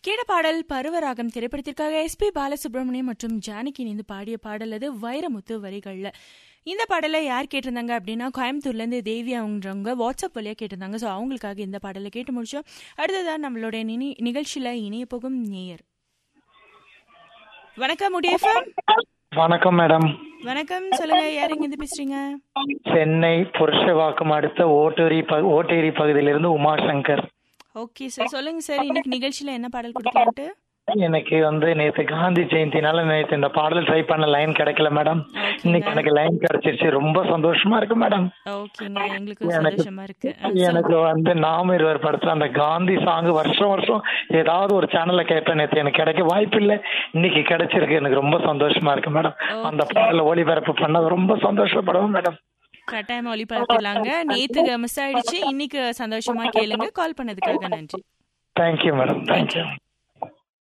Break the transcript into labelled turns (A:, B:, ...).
A: கேட்ட பாடல் பருவராகம் திரைப்படத்திற்காக எஸ்பி பாலசுப்ரமணியம் மற்றும் ஜானகி இணைந்து பாடிய பாடல் அது வைரமுத்து வரிகள்ல இந்த பாடலை யார் கேட்டிருந்தாங்க அப்படின்னா கோயம்புத்தூர்ல இருந்து தேவி அவங்கவங்க வாட்ஸ்அப் வழியா கேட்டிருந்தாங்க ஸோ அவங்களுக்காக இந்த பாடலை கேட்டு முடிச்சோம் அடுத்ததான் நம்மளுடைய நினி நிகழ்ச்சியில இணைய போகும் நேயர் வணக்கம் முடியஃபம்
B: வணக்கம் மேடம்
A: வணக்கம் சொல்லுங்க யார் இங்க இருந்து பேசுறீங்க
B: சென்னை புருஷவாக்கம் அடுத்த ஓட்டேரி ப ஓட்டேரி பகுதியிலிருந்து உமாசங்கர்
A: ஓகே சார் சொல்லுங்க சார் இன்னைக்கு நிகழ்ச்சியில என்ன பாடல் கொடுக்கலான்ட்டு
B: எனக்கு வந்து நேற்று காந்தி ஜெயந்தினால நேற்று இந்த பாடல் ட்ரை பண்ண லைன் கிடைக்கல மேடம் இன்னைக்கு எனக்கு லைன் கிடைச்சிருச்சு ரொம்ப சந்தோஷமா இருக்கு மேடம்
A: ஓகேங்க எங்களுக்கு
B: எனக்கு-
A: சந்தோஷமா இருக்கு அஹ்,
B: எனக்கு வந்து நாம இருவர் படத்துல அந்த காந்தி சாங் வருஷம் வருஷம் ஏதாவது ஒரு சேனல்ல கேட்பேன் நேற்று எனக்கு கிடைக்க வாய்ப்பு இல்லை இன்னைக்கு கிடைச்சிருக்கு எனக்கு ரொம்ப சந்தோஷமா இருக்கு மேடம் அந்த பாடல ஒளிபரப்பு பண்ணது ரொம்ப சந்தோஷப்படுவேன் மேடம்
A: கட்டாயமா ஒளிபரப்பிடலாங்க நேத்து மிஸ் ஆயிடுச்சு இன்னைக்கு சந்தோஷமா கேளுங்க கால் பண்ணதுக்காக நன்றி
B: தேங்க்யூ மேடம் தேங்க்யூ